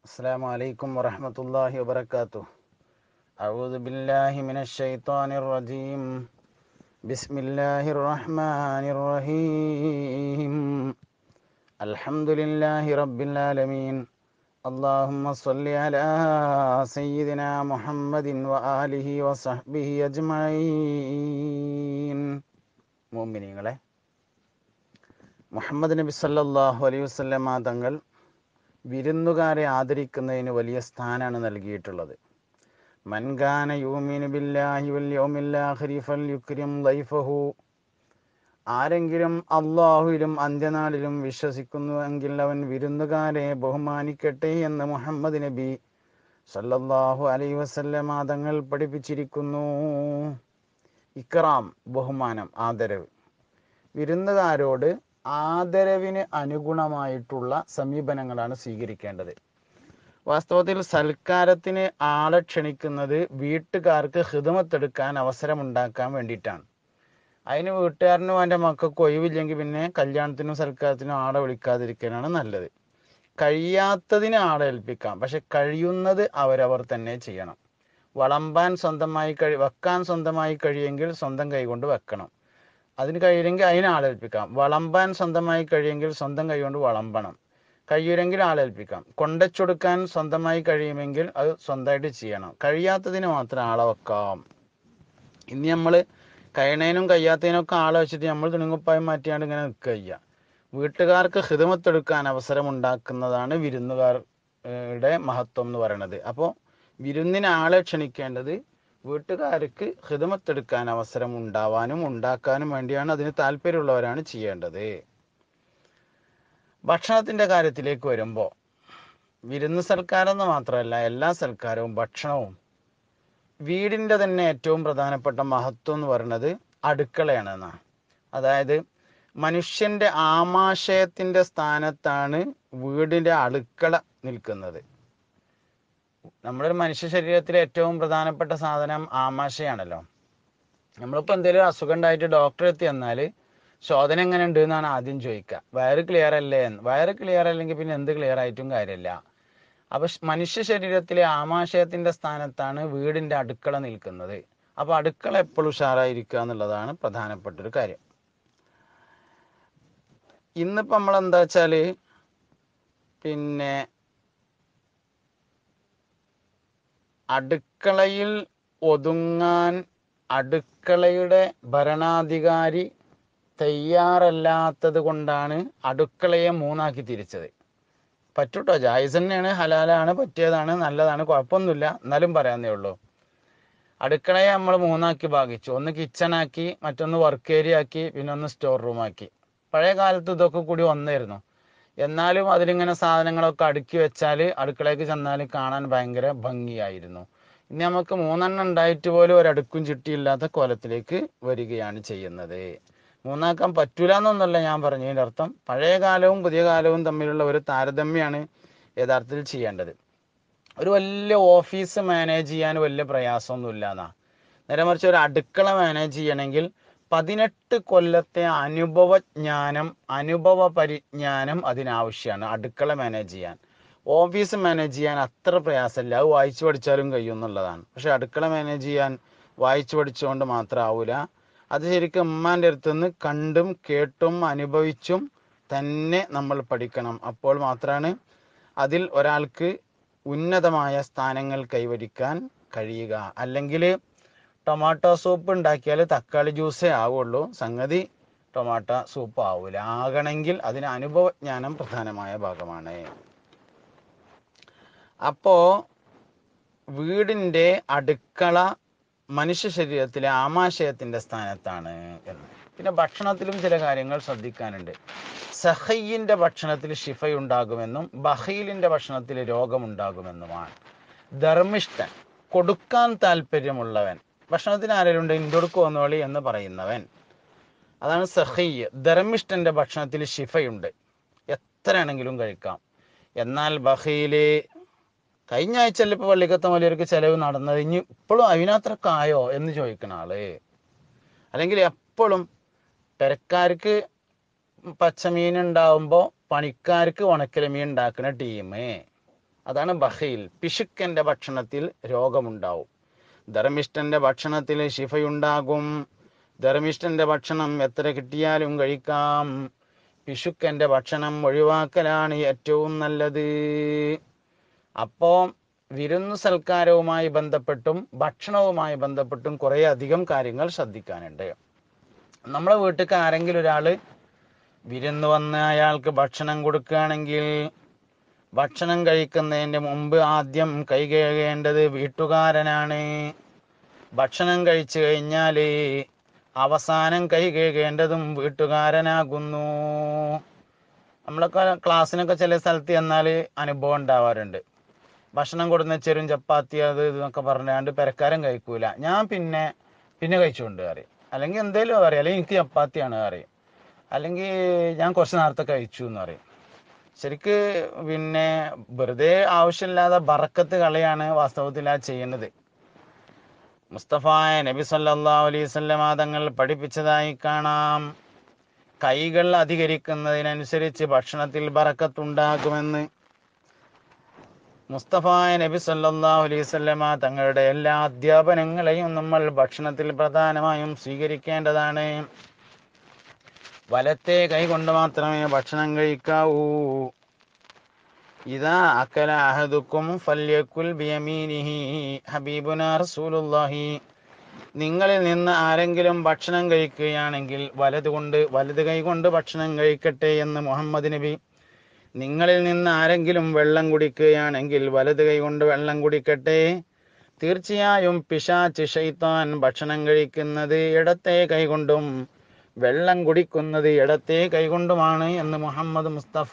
السلام عليكم ورحمة الله وبركاته أعوذ بالله من الشيطان الرجيم بسم الله الرحمن الرحيم الحمد لله رب العالمين اللهم صل على سيدنا محمد وآله وصحبه أجمعين മുഅ്മിനീങ്ങളെ മുഹമ്മദ് നബി സല്ലല്ലാഹു അലൈഹി വസല്ലമ തങ്ങൾ വിരുന്നുകാരെ ആദരിക്കുന്നതിന് വലിയ സ്ഥാനമാണ് നൽകിയിട്ടുള്ളത് മൻകാന യൂമിനു ബില്ലാഹി വൽ യൗമിൽ ആഖിരി ഫൽയുക്രിം ലൈഫഹു ആരെങ്കിലും അള്ളാഹുവിലും അന്ത്യനാളിലും വിശ്വസിക്കുന്നുവെങ്കിൽ അവൻ വിരുന്നുകാരെ ബഹുമാനിക്കട്ടെ എന്ന് മുഹമ്മദ് നബി സല്ലല്ലാഹു അലൈഹി വസല്ലമ തങ്ങൾ പഠിപ്പിച്ചിരിക്കുന്നു ഇക്റാം ബഹുമാനം ആദരവ് വിരുന്നുകാരോട് ആദരവിന് അനുഗുണമായിട്ടുള്ള സമീപനങ്ങളാണ് സ്വീകരിക്കേണ്ടത് വാസ്തവത്തിൽ സൽക്കാരത്തിന് ആളെ ക്ഷണിക്കുന്നത് വീട്ടുകാർക്ക് ഹിതമത്തെടുക്കാൻ അവസരമുണ്ടാക്കാൻ വേണ്ടിയിട്ടാണ് അതിന് വീട്ടുകാരനും അവൻ്റെ മക്കൾക്ക് ഒഴിവില്ലെങ്കിൽ പിന്നെ കല്യാണത്തിനും സൽക്കാരത്തിനും ആളെ വിളിക്കാതിരിക്കാനാണ് നല്ലത് കഴിയാത്തതിന് ആളെ ഏൽപ്പിക്കാം പക്ഷെ കഴിയുന്നത് അവരവർ തന്നെ ചെയ്യണം വളമ്പാൻ സ്വന്തമായി കഴി വെക്കാൻ സ്വന്തമായി കഴിയെങ്കിൽ സ്വന്തം കൈകൊണ്ട് വെക്കണം അതിന് കഴിയില്ലെങ്കിൽ അതിന് ആളേൽപ്പിക്കാം വളമ്പാൻ സ്വന്തമായി കഴിയെങ്കിൽ സ്വന്തം കൈകൊണ്ട് വളമ്പണം കഴിയൂരെങ്കിൽ ആളേൽപ്പിക്കാം കൊണ്ടച്ചൊടുക്കാൻ സ്വന്തമായി കഴിയുമെങ്കിൽ അത് സ്വന്തമായിട്ട് ചെയ്യണം കഴിയാത്തതിന് മാത്രം ആളെ വെക്കാം ഇനി നമ്മൾ കഴിയണേനും കഴിയാത്തതിനും ഒക്കെ ആളെ വെച്ചിട്ട് നമ്മൾ തുണിങ്ങുപ്പായി മാറ്റിയാണ്ട് ഇങ്ങനെ നിൽക്കുക ചെയ്യുക വീട്ടുകാർക്ക് ഹിതമത്തെടുക്കാൻ അവസരം ഉണ്ടാക്കുന്നതാണ് വിരുന്നുകാരുടെ മഹത്വം എന്ന് പറയുന്നത് അപ്പോൾ വിരുന്നിന് ആളെ ക്ഷണിക്കേണ്ടത് വീട്ടുകാർക്ക് ഹിതമത്തെടുക്കാൻ അവസരം ഉണ്ടാവാനും ഉണ്ടാക്കാനും വേണ്ടിയാണ് അതിന് താല്പര്യമുള്ളവരാണ് ചെയ്യേണ്ടത് ഭക്ഷണത്തിന്റെ കാര്യത്തിലേക്ക് വരുമ്പോൾ വിരുന്ന് സൽക്കാരം എന്ന് മാത്രമല്ല എല്ലാ സൽക്കാരവും ഭക്ഷണവും വീടിന്റെ തന്നെ ഏറ്റവും പ്രധാനപ്പെട്ട മഹത്വം എന്ന് പറയുന്നത് അടുക്കളയാണ് എന്നാണ് അതായത് മനുഷ്യന്റെ ആമാശയത്തിന്റെ സ്ഥാനത്താണ് വീടിന്റെ അടുക്കള നിൽക്കുന്നത് നമ്മുടെ മനുഷ്യ ശരീരത്തിലെ ഏറ്റവും പ്രധാനപ്പെട്ട സാധനം ആമാശയാണല്ലോ നമ്മളിപ്പോൾ എന്തെങ്കിലും അസുഖം ഉണ്ടായിട്ട് ഡോക്ടറെ എത്തി എന്നാൽ ശോധന എങ്ങനെ ഉണ്ട് എന്നാണ് ആദ്യം ചോദിക്കുക വയറ് ക്ലിയർ അല്ലേ എന്ന് വയറ് ക്ലിയർ അല്ലെങ്കിൽ പിന്നെ എന്ത് ക്ലിയർ ആയിട്ടും കാര്യമില്ല അപ്പൊ മനുഷ്യ ശരീരത്തിലെ ആമാശയത്തിന്റെ സ്ഥാനത്താണ് വീടിന്റെ അടുക്കള നിൽക്കുന്നത് അപ്പൊ അടുക്കള എപ്പോഴും ഉഷാറായിരിക്കുക എന്നുള്ളതാണ് പ്രധാനപ്പെട്ട ഒരു കാര്യം ഇന്നിപ്പോ നമ്മൾ എന്താ വെച്ചാല് പിന്നെ അടുക്കളയിൽ ഒതുങ്ങാൻ അടുക്കളയുടെ ഭരണാധികാരി തയ്യാറല്ലാത്തത് കൊണ്ടാണ് അടുക്കളയെ മൂന്നാക്കി തിരിച്ചത് പറ്റൂട്ടോ ജായിസ് തന്നെയാണ് ഹലാലാണ് പറ്റിയതാണ് നല്ലതാണ് കുഴപ്പമൊന്നുമില്ല എന്നാലും പറയാന്നേ ഉള്ളൂ അടുക്കളയെ നമ്മൾ മൂന്നാക്കി ഭാഗിച്ചു ഒന്ന് കിച്ചണാക്കി മറ്റൊന്ന് വർക്ക് ഏരിയ ആക്കി പിന്നെ ഒന്ന് സ്റ്റോർ റൂം ആക്കി പഴയ കാലത്ത് ഇതൊക്കെ കൂടി ഒന്നായിരുന്നു എന്നാലും അതിലിങ്ങനെ സാധനങ്ങളൊക്കെ അടുക്കി വെച്ചാൽ അടുക്കളയ്ക്ക് ചെന്നാൽ കാണാൻ ഭയങ്കര ഭംഗിയായിരുന്നു ഇനി നമുക്ക് മൂന്നെണ്ണം ഉണ്ടായിട്ട് പോലും ഒരടുക്കും ചിട്ടിയില്ലാത്ത കോലത്തിലേക്ക് വരികയാണ് ചെയ്യുന്നത് മൂന്നാക്കാൻ പറ്റൂല എന്നൊന്നുമല്ല ഞാൻ പറഞ്ഞതിൻ്റെ അർത്ഥം പഴയ കാലവും പുതിയ കാലവും തമ്മിലുള്ള ഒരു താരതമ്യമാണ് യഥാർത്ഥത്തിൽ ചെയ്യേണ്ടത് ഒരു വലിയ ഓഫീസ് മാനേജ് ചെയ്യാൻ വലിയ പ്രയാസമൊന്നുമില്ല എന്നാ നേരെ മറിച്ച് ഒരു അടുക്കള മാനേജ് ചെയ്യണമെങ്കിൽ പതിനെട്ട് കൊല്ലത്തെ അനുഭവജ്ഞാനം അനുഭവ പരിജ്ഞാനം അതിനാവശ്യമാണ് അടുക്കള മാനേജ് ചെയ്യാൻ ഓഫീസ് മാനേജ് ചെയ്യാൻ അത്ര പ്രയാസമില്ല അത് വായിച്ചു പഠിച്ചാലും കഴിയും എന്നുള്ളതാണ് പക്ഷെ അടുക്കള മാനേജ് ചെയ്യാൻ വായിച്ചു പഠിച്ചുകൊണ്ട് മാത്രം ആവൂല അത് ശരിക്കും ഉമ്മാൻ്റെ അടുത്ത് നിന്ന് കണ്ടും കേട്ടും അനുഭവിച്ചും തന്നെ നമ്മൾ പഠിക്കണം അപ്പോൾ മാത്രമാണ് അതിൽ ഒരാൾക്ക് ഉന്നതമായ സ്ഥാനങ്ങൾ കൈവരിക്കാൻ കഴിയുക അല്ലെങ്കിൽ ടൊമാറ്റോ സൂപ്പ് ഉണ്ടാക്കിയാൽ തക്കാളി ജ്യൂസേ ആവുള്ളൂ സംഗതി ടൊമാറ്റോ സൂപ്പ് ആവൂല ആകണമെങ്കിൽ അതിന് അനുഭവജ്ഞാനം പ്രധാനമായ ഭാഗമാണ് അപ്പോ വീടിന്റെ അടുക്കള മനുഷ്യ ശരീരത്തിലെ ആമാശയത്തിന്റെ സ്ഥാനത്താണ് എന്ന് പിന്നെ ഭക്ഷണത്തിലും ചില കാര്യങ്ങൾ ശ്രദ്ധിക്കാനുണ്ട് സഹയ്യിന്റെ ഭക്ഷണത്തിൽ ശിഫയുണ്ടാകുമെന്നും ബഹീലിന്റെ ഭക്ഷണത്തിൽ രോഗമുണ്ടാകുമെന്നുമാണ് ധർമ്മിഷ്ഠൻ കൊടുക്കാൻ താല്പര്യമുള്ളവൻ ഭക്ഷണത്തിന് ആരെങ്കിലും ഉണ്ട് ഇന്റൊടുക്ക് വന്നോളി എന്ന് പറയുന്നവൻ അതാണ് സഹയ്യ് ധർമ്മിഷ്ഠന്റെ ഭക്ഷണത്തിൽ ശിഫയുണ്ട് എത്രയാണെങ്കിലും കഴിക്കാം എന്നാൽ ബഹീല് കഴിഞ്ഞ ആഴ്ച ഇപ്പോൾ പള്ളിക്കത്ത വലിയവർക്ക് ചെലവ് നടന്നത് ഇനി ഇപ്പോഴും അതിനത്രക്കായോ എന്ന് ചോദിക്കണ ആള് അല്ലെങ്കിൽ എപ്പോഴും പെരക്കാർക്ക് പച്ചമീൻ ഉണ്ടാവുമ്പോൾ പണിക്കാർക്ക് ഉണക്കല മീൻ ഉണ്ടാക്കുന്ന ടീം അതാണ് ബഹീൽ പിശുക്കന്റെ ഭക്ഷണത്തിൽ രോഗമുണ്ടാവും ധർമ്മിഷ്ഠന്റെ ഭക്ഷണത്തിൽ ശിഫയുണ്ടാകും ധർമ്മിഷ്ഠന്റെ ഭക്ഷണം എത്ര കിട്ടിയാലും കഴിക്കാം പിശുക്കന്റെ ഭക്ഷണം ഒഴിവാക്കലാണ് ഏറ്റവും നല്ലത് അപ്പോ വിരുന്നു സൽക്കാരവുമായി ബന്ധപ്പെട്ടും ഭക്ഷണവുമായി ബന്ധപ്പെട്ടും കുറേ അധികം കാര്യങ്ങൾ ശ്രദ്ധിക്കാനുണ്ട് നമ്മളെ വീട്ടിൽ ആരെങ്കിലും ഒരാള് വിരുന്ന് വന്ന് അയാൾക്ക് ഭക്ഷണം കൊടുക്കുകയാണെങ്കിൽ ഭക്ഷണം കഴിക്കുന്നതിന് മുമ്പ് ആദ്യം കൈ കഴുകേണ്ടത് വീട്ടുകാരനാണ് ഭക്ഷണം കഴിച്ചു കഴിഞ്ഞാൽ അവസാനം കൈ കഴുകേണ്ടതും വീട്ടുകാരനാകുന്നു നമ്മളൊക്കെ ക്ലാസ്സിനൊക്കെ ചില സ്ഥലത്ത് ചെന്നാൽ അനുഭവം ഉണ്ടാവാറുണ്ട് ഭക്ഷണം കൊടുന്ന ചെറും ചപ്പാത്തി അത് ഇതൊക്കെ പറഞ്ഞാണ്ട് പെരക്കാരൻ കഴിക്കൂല ഞാൻ പിന്നെ പിന്നെ കഴിച്ചുകൊണ്ട് പറയും അല്ലെങ്കിൽ എന്തേലും പറയും അല്ലെങ്കിൽ എനിക്ക് ചപ്പാത്തിയാണ് പറയും അല്ലെങ്കിൽ ഞാൻ കുറച്ച് നേരത്തെ കഴിച്ചു എന്ന് പറയും ശരിക്ക് പിന്നെ വെറുതെ ആവശ്യമില്ലാതെ ബറക്കത്ത് കളയാണ് വാസ്തവത്തിൽ ആ ചെയ്യുന്നത് മുസ്തഫായ നബി സല്ലല്ലാഹു അലൈഹി വസല്ലമ തങ്ങൾ പഠിപ്പിച്ചതായി കാണാം കൈകൾ അധികരിക്കുന്നതിനനുസരിച്ച് ഭക്ഷണത്തിൽ ബറക്കത്തുണ്ടാകുമെന്ന് മുസ്തഫായ നബി സല്ലല്ലാഹു അലൈഹി വസല്ലമ തങ്ങളുടെ എല്ലാ അധ്യാപനങ്ങളെയും നമ്മൾ ഭക്ഷണത്തിൽ പ്രധാനമായും സ്വീകരിക്കേണ്ടതാണ് വലത്തെ കൈ കൊണ്ട് മാത്രമേ ഭക്ഷണം കഴിക്കാവൂ ഇതാ അക്കല അഹദുക്കും ഫല്യക്കുൽ ബിയമീനിഹി ഹബീബുന റസൂലുള്ളാഹി നിങ്ങളിൽ നിന്ന് ആരെങ്കിലും ഭക്ഷണം കഴിക്കുകയാണെങ്കിൽ വലത് കൊണ്ട് വലത് കൈ കൊണ്ട് ഭക്ഷണം കഴിക്കട്ടെ എന്ന് മുഹമ്മദ് നബി നിങ്ങളിൽ നിന്ന് ആരെങ്കിലും വെള്ളം കുടിക്കുകയാണെങ്കിൽ വലത് കൈ കൊണ്ട് വെള്ളം കുടിക്കട്ടെ തീർച്ചയായും പിശാച്ച് ഷൈത്താൻ ഭക്ഷണം കഴിക്കുന്നത് ഇടത്തെ കൈ കൊണ്ടും വെള്ളം കുടിക്കുന്നത് ഇടത്തെ കൈകൊണ്ടുമാണ് എന്ന് മുഹമ്മദ് മുസ്തഫ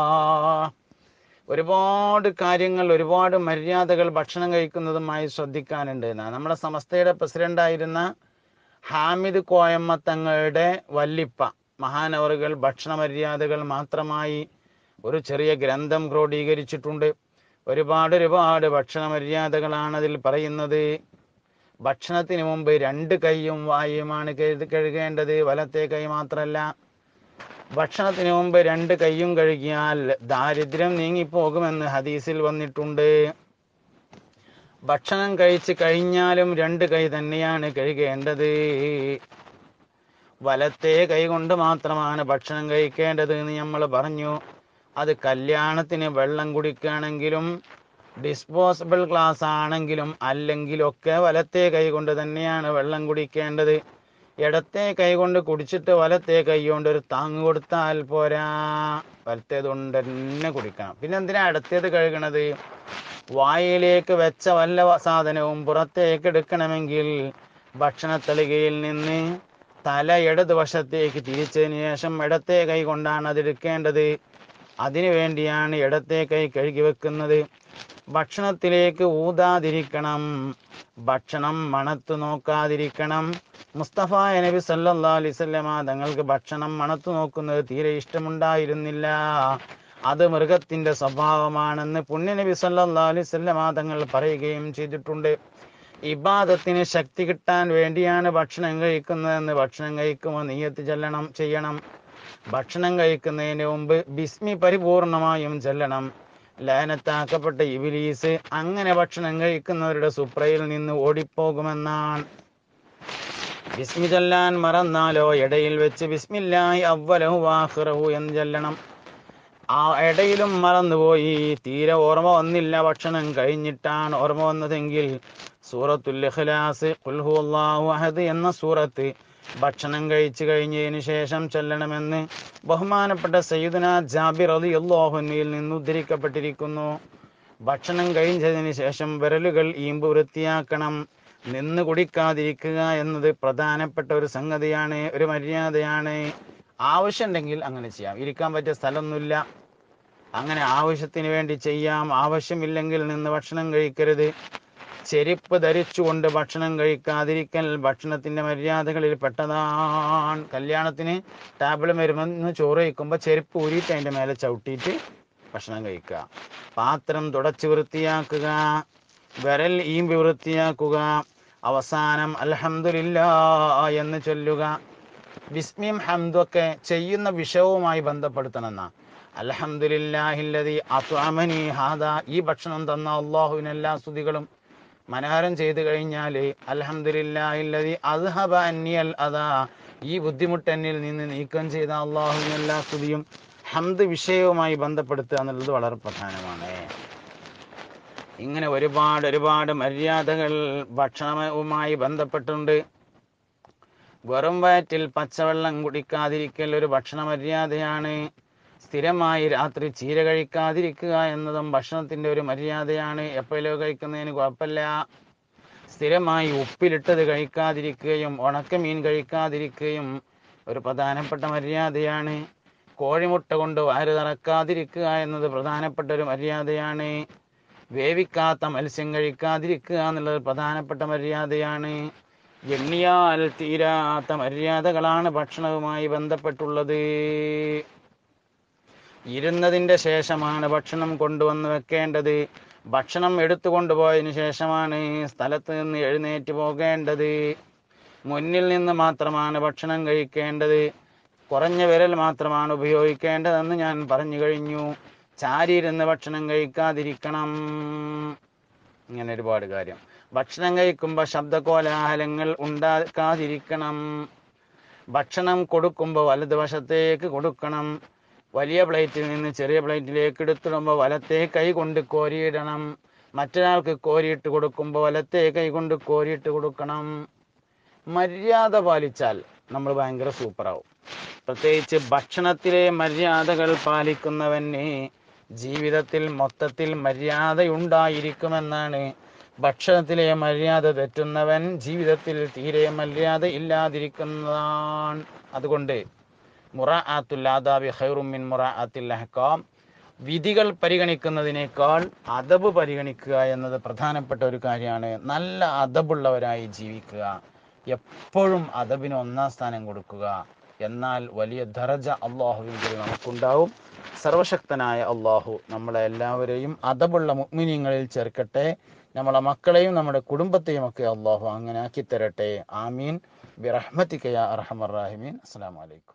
ഒരുപാട് കാര്യങ്ങൾ ഒരുപാട് മര്യാദകൾ ഭക്ഷണം കഴിക്കുന്നതുമായി ശ്രദ്ധിക്കാനുണ്ട് എന്നാ നമ്മുടെ സമസ്തയുടെ പ്രസിഡന്റായിരുന്ന ഹാമിദ് കോയമ്മ തങ്ങളുടെ വല്ലിപ്പ മഹാനവറുകൾ ഭക്ഷണ മര്യാദകൾ മാത്രമായി ഒരു ചെറിയ ഗ്രന്ഥം ക്രോഡീകരിച്ചിട്ടുണ്ട് ഒരുപാട് ഒരുപാട് ഭക്ഷണ മര്യാദകളാണ് അതിൽ പറയുന്നത് ഭക്ഷണത്തിന് മുമ്പ് രണ്ട് കൈയും വായുമാണ് കഴുകി- കഴുകേണ്ടത് വലത്തെ കൈ മാത്രമല്ല ഭക്ഷണത്തിന് മുമ്പ് രണ്ട് കൈയും കഴുകിയാൽ ദാരിദ്ര്യം നീങ്ങിപ്പോകുമെന്ന് ഹദീസിൽ വന്നിട്ടുണ്ട് ഭക്ഷണം കഴിച്ച് കഴിഞ്ഞാലും രണ്ട് കൈ തന്നെയാണ് കഴുകേണ്ടത് വലത്തെ കൈ കൊണ്ട് മാത്രമാണ് ഭക്ഷണം കഴിക്കേണ്ടത് എന്ന് നമ്മൾ പറഞ്ഞു അത് കല്യാണത്തിന് വെള്ളം കുടിക്കുകയാണെങ്കിലും ഡിസ്പോസിബിൾ ഗ്ലാസ് ആണെങ്കിലും അല്ലെങ്കിലൊക്കെ വലത്തെ കൈ കൊണ്ട് തന്നെയാണ് വെള്ളം കുടിക്കേണ്ടത് ഇടത്തെ കൈ കൊണ്ട് കുടിച്ചിട്ട് വലത്തെ കൈ കൊണ്ട് ഒരു താങ്ങ് കൊടുത്താൽ പോരാ വലത്തേത് കൊണ്ട് തന്നെ കുടിക്കണം പിന്നെ എന്തിനാ ഇടത്തേത് കഴുകണത് വായിലേക്ക് വെച്ച വല്ല വ- സാധനവും പുറത്തേക്ക് എടുക്കണമെങ്കിൽ ഭക്ഷണത്തളികയിൽ നിന്ന് തല ഇടതുവശത്തേക്ക് തിരിച്ചതിന് ശേഷം ഇടത്തെ കൈ കൊണ്ടാണ് അത് എടുക്കേണ്ടത് അതിനു വേണ്ടിയാണ് ഇടത്തെ കൈ കഴുകി വെക്കുന്നത് ഭക്ഷണത്തിലേക്ക് ഊതാതിരിക്കണം ഭക്ഷണം മണത്തു നോക്കാതിരിക്കണം മുസ്തഫ നബി സല്ലല്ലാഹു അലൈഹി വസല്ലമ തങ്ങൾക്ക് ഭക്ഷണം മണത്തു നോക്കുന്നത് തീരെ ഇഷ്ടമുണ്ടായിരുന്നില്ല അത് മൃഗത്തിന്റെ സ്വഭാവമാണെന്ന് പുണ്യനബി സല്ലല്ലാഹു അലൈഹി വസല്ലമ തങ്ങൾ പറയുകയും ചെയ്തിട്ടുണ്ട് ഇബാദത്തിന് ശക്തി കിട്ടാൻ വേണ്ടിയാണ് ഭക്ഷണം കഴിക്കുന്നതെന്ന് ഭക്ഷണം കഴിക്കുമ്പോൾ നീയത്ത് ചെല്ലണം ചെയ്യണം ഭക്ഷണം കഴിക്കുന്നതിന് മുമ്പ് ബിസ്മി പരിപൂർണമായും ചെല്ലണം ലാനത്താക്കപ്പെട്ട ഇബിലീസ് അങ്ങനെ ഭക്ഷണം കഴിക്കുന്നവരുടെ സുപ്രയിൽ നിന്ന് ഓടിപ്പോകുമെന്നാണ് ബിസ്മി ചൊല്ലാൻ മറന്നാലോ ഇടയിൽ വെച്ച് ബിസ്മില്ലാഹി അവലഹു വാഹിറഹു എന്ന് ചെല്ലണം ആ ഇടയിലും മറന്നുപോയി തീരെ ഓർമ്മ വന്നില്ല ഭക്ഷണം കഴിഞ്ഞിട്ടാണ് ഓർമ്മ വന്നതെങ്കിൽ സൂറത്തുൽ ഇഖ്ലാസ് ഖുൽ ഹുവല്ലാഹു അഹദ് എന്ന സൂറത്ത് ഭക്ഷണം കഴിച്ചു കഴിഞ്ഞതിന് ശേഷം ചെല്ലണമെന്ന് ബഹുമാനപ്പെട്ട സയ്യിദുന ജാബിർ റളിയല്ലാഹുവിൽ നിന്ന് ഉദ്ധരിക്കപ്പെട്ടിരിക്കുന്നു ഭക്ഷണം കഴിഞ്ഞതിന് ശേഷം വിരലുകൾ ഈമ്പ് വൃത്തിയാക്കണം നിന്ന് കുടിക്കാതിരിക്കുക എന്നത് പ്രധാനപ്പെട്ട ഒരു സംഗതിയാണ് ഒരു മര്യാദയാണ് ആവശ്യമുണ്ടെങ്കിൽ അങ്ങനെ ചെയ്യാം ഇരിക്കാൻ പറ്റിയ സ്ഥലമൊന്നുമില്ല അങ്ങനെ ആവശ്യത്തിന് വേണ്ടി ചെയ്യാം ആവശ്യമില്ലെങ്കിൽ നിന്ന് ഭക്ഷണം കഴിക്കരുത് ചെരുപ്പ് ധരിച്ചുകൊണ്ട് ഭക്ഷണം കഴിക്കാതിരിക്കൽ ഭക്ഷണത്തിന്റെ മര്യാദകളിൽ പെട്ടതാണ് കല്യാണത്തിന് ടേബിൾ വരുമെന്ന് ചോറ് കഴിക്കുമ്പോൾ ചെരുപ്പ് ഊരിയിട്ട് അതിന്റെ മേലെ ചവിട്ടിയിട്ട് ഭക്ഷണം കഴിക്കുക പാത്രം തുടച്ച് വൃത്തിയാക്കുക വിരൽ ഈമ്പി വൃത്തിയാക്കുക അവസാനം അൽഹംദുലില്ലാ എന്ന് ചൊല്ലുക ബിസ്മിയും ഹംദും ഒക്കെ ചെയ്യുന്ന വിഷയവുമായി ബന്ധപ്പെടുത്തണം എന്നാ അൽഹംദുലില്ലാഹില്ലദി അത്അമനി ഹാദാ ഈ ഭക്ഷണം തന്ന അള്ളാഹുവിന് എല്ലാ സ്തുതികളും മനോഹരം ചെയ്തു കഴിഞ്ഞാൽ അൽഹംദുലില്ലാഹില്ലദി അദ്ഹബ അന്നിയൽ അതാ ഈ ബുദ്ധിമുട്ട് എന്നിൽ നിന്ന് നീക്കം ചെയ്ത അള്ളാഹുവിന് എല്ലാ സ്തുതിയും ഹംദ് വിഷയവുമായി ബന്ധപ്പെടുത്തുക എന്നുള്ളത് വളരെ പ്രധാനമാണ് ഇങ്ങനെ ഒരുപാട് ഒരുപാട് മര്യാദകൾ ഭക്ഷണവുമായി ബന്ധപ്പെട്ടുണ്ട് വെറും വയറ്റിൽ പച്ചവെള്ളം കുടിക്കാതിരിക്കൽ ഒരു ഭക്ഷണ മര്യാദയാണ് സ്ഥിരമായി രാത്രി ചീര കഴിക്കാതിരിക്കുക എന്നതും ഭക്ഷണത്തിന്റെ ഒരു മര്യാദയാണ് എപ്പോഴോ കഴിക്കുന്നതിന് കുഴപ്പമില്ല സ്ഥിരമായി ഉപ്പിലിട്ടത് കഴിക്കാതിരിക്കുകയും ഉണക്കമീൻ കഴിക്കാതിരിക്കുകയും ഒരു പ്രധാനപ്പെട്ട മര്യാദയാണ് കോഴിമുട്ട കൊണ്ട് വയറ് നിറക്കാതിരിക്കുക എന്നത് പ്രധാനപ്പെട്ട ഒരു മര്യാദയാണ് വേവിക്കാത്ത മത്സ്യം കഴിക്കാതിരിക്കുക എന്നുള്ളത് പ്രധാനപ്പെട്ട മര്യാദയാണ് എണ്ണിയാൽ തീരാത്ത മര്യാദകളാണ് ഭക്ഷണവുമായി ബന്ധപ്പെട്ടുള്ളത് ഇരുന്നതിൻ്റെ ശേഷമാണ് ഭക്ഷണം കൊണ്ടുവന്ന് വെക്കേണ്ടത് ഭക്ഷണം എടുത്തു കൊണ്ടുപോയതിനു ശേഷമാണ് സ്ഥലത്ത് നിന്ന് എഴുന്നേറ്റ് പോകേണ്ടത് മുന്നിൽ നിന്ന് മാത്രമാണ് ഭക്ഷണം കഴിക്കേണ്ടത് കുറഞ്ഞ വിരൽ മാത്രമാണ് ഉപയോഗിക്കേണ്ടതെന്ന് ഞാൻ പറഞ്ഞു കഴിഞ്ഞു ചാരിയിരുന്ന് ഭക്ഷണം കഴിക്കാതിരിക്കണം ഇങ്ങനെ ഒരുപാട് കാര്യം ഭക്ഷണം കഴിക്കുമ്പോൾ ശബ്ദകോലാഹലങ്ങൾ ഉണ്ടാക്കാതിരിക്കണം ഭക്ഷണം കൊടുക്കുമ്പോൾ വലതുവശത്തേക്ക് കൊടുക്കണം വലിയ പ്ലേറ്റിൽ നിന്ന് ചെറിയ പ്ലേറ്റിലേക്ക് എടുത്തിടുമ്പോൾ വലത്തേ കൈ കൊണ്ട് കോരിയിടണം മറ്റൊരാൾക്ക് കോരിയിട്ട് കൊടുക്കുമ്പോൾ വലത്തേ കൈ കൊണ്ട് കോരിയിട്ട് കൊടുക്കണം മര്യാദ പാലിച്ചാൽ നമ്മൾ ഭയങ്കര സൂപ്പറാവും പ്രത്യേകിച്ച് ഭക്ഷണത്തിലെ മര്യാദകൾ പാലിക്കുന്നവന് ജീവിതത്തിൽ മൊത്തത്തിൽ മര്യാദയുണ്ടായിരിക്കുമെന്നാണ് ഭക്ഷണത്തിലെ മര്യാദ തെറ്റുന്നവൻ ജീവിതത്തിൽ തീരെ മര്യാദ ഇല്ലാതിരിക്കുന്നതാണ് അതുകൊണ്ട് മുറാഅത്തുൽ ആദാബി ഖൈറുമിൻ മുറാഅത്തിൽ അഹ്കാം വിധികൾ പരിഗണിക്കുന്നതിനേക്കാൾ അദബ് പരിഗണിക്കുക എന്നത് പ്രധാനപ്പെട്ട ഒരു കാര്യമാണ് നല്ല അദബുള്ളവരായി ജീവിക്കുക എപ്പോഴും അദബിന് ഒന്നാം സ്ഥാനം കൊടുക്കുക എന്നാൽ വലിയ ദറജ അള്ളാഹുവിൻ്റെ നമുക്കുണ്ടാവും സർവശക്തനായ അള്ളാഹു നമ്മളെ എല്ലാവരെയും അദബുള്ള മുഗ്മിനിങ്ങളിൽ ചേർക്കട്ടെ നമ്മളെ മക്കളെയും നമ്മുടെ കുടുംബത്തെയും ഒക്കെ അള്ളാഹു അങ്ങനെ ആക്കി തരട്ടെ ആമീൻ ബിറഹ്മത്തിക്കയ അറഹമർ റാഹിമീൻ അസ്സാം വലൈക്കും